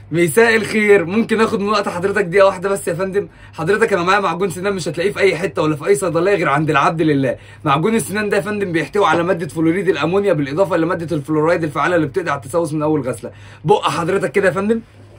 مساء الخير ممكن اخد من وقت حضرتك دقيقه واحده بس يا فندم حضرتك انا معايا معجون سنان مش هتلاقيه في اي حته ولا في اي صيدليه غير عند العبد لله معجون السنان ده يا فندم بيحتوي على ماده فلوريد الامونيا بالاضافه لماده الفلورايد الفعاله اللي بتقضي على التسوس من اول غسله بق حضرتك كده يا فندم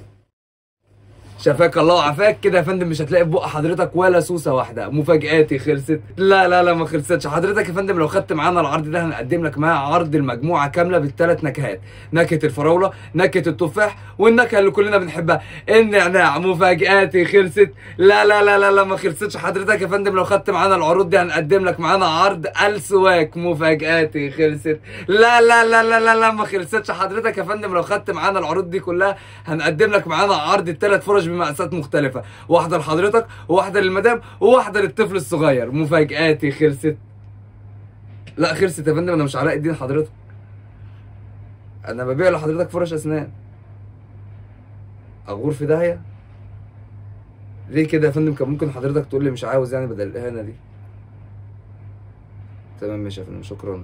شفاك الله وعافاك كده يا فندم مش هتلاقي في بق حضرتك ولا سوسه واحده مفاجاتي خلصت لا لا لا ما خلصتش حضرتك يا فندم لو خدت معانا العرض ده هنقدم لك معاه عرض المجموعه كامله بالثلاث نكهات نكهه الفراوله نكهه التفاح والنكهه اللي كلنا بنحبها النعناع مفاجاتي خلصت لا لا لا لا لا ما خلصتش حضرتك يا فندم لو خدت معانا العروض دي هنقدم لك معانا عرض السواك مفاجاتي خلصت لا لا لا لا لا لا ما خلصتش حضرتك يا فندم لو خدت معانا العروض دي كلها هنقدم لك معانا عرض الثلاث فرش بمقاسات مختلفه واحده لحضرتك وواحده للمدام وواحده للطفل الصغير مفاجاتي خلصت لا خلصت يا فندم انا مش علاء الدين حضرتك انا ببيع لحضرتك فرش اسنان اغور في داهيه ليه كده يا فندم كان ممكن حضرتك تقول لي مش عاوز يعني بدل الاهانه دي تمام ماشي يا فندم شكرا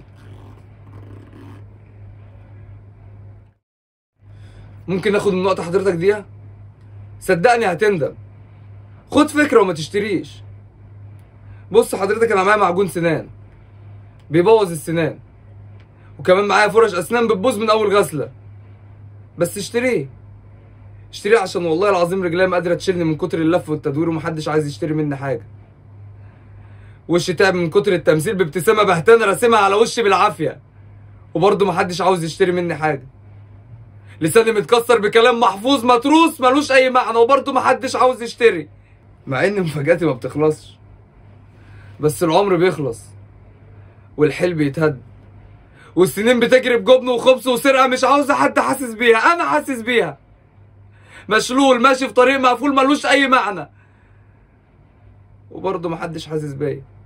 ممكن اخد من وقت حضرتك دقيقه صدقني هتندم خد فكره وما تشتريش بص حضرتك انا معايا معجون سنان بيبوظ السنان وكمان معايا فرش اسنان بتبوظ من اول غسله بس اشتريه اشتريه عشان والله العظيم رجلي ما قادره تشيلني من كتر اللف والتدوير ومحدش عايز يشتري مني حاجه وشي تعب من كتر التمثيل بابتسامه بهتانه راسمها على وشي بالعافيه وبرضه محدش عاوز يشتري مني حاجه لساني متكسر بكلام محفوظ متروس ملوش اي معنى وبرضه محدش عاوز يشتري مع ان مفاجاتي ما بتخلصش بس العمر بيخلص والحلم بيتهد والسنين بتجري بجبن وخبز وسرقه مش عاوزه حد حاسس بيها انا حاسس بيها مشلول ماشي في طريق مقفول ملوش اي معنى وبرضه محدش حاسس بيا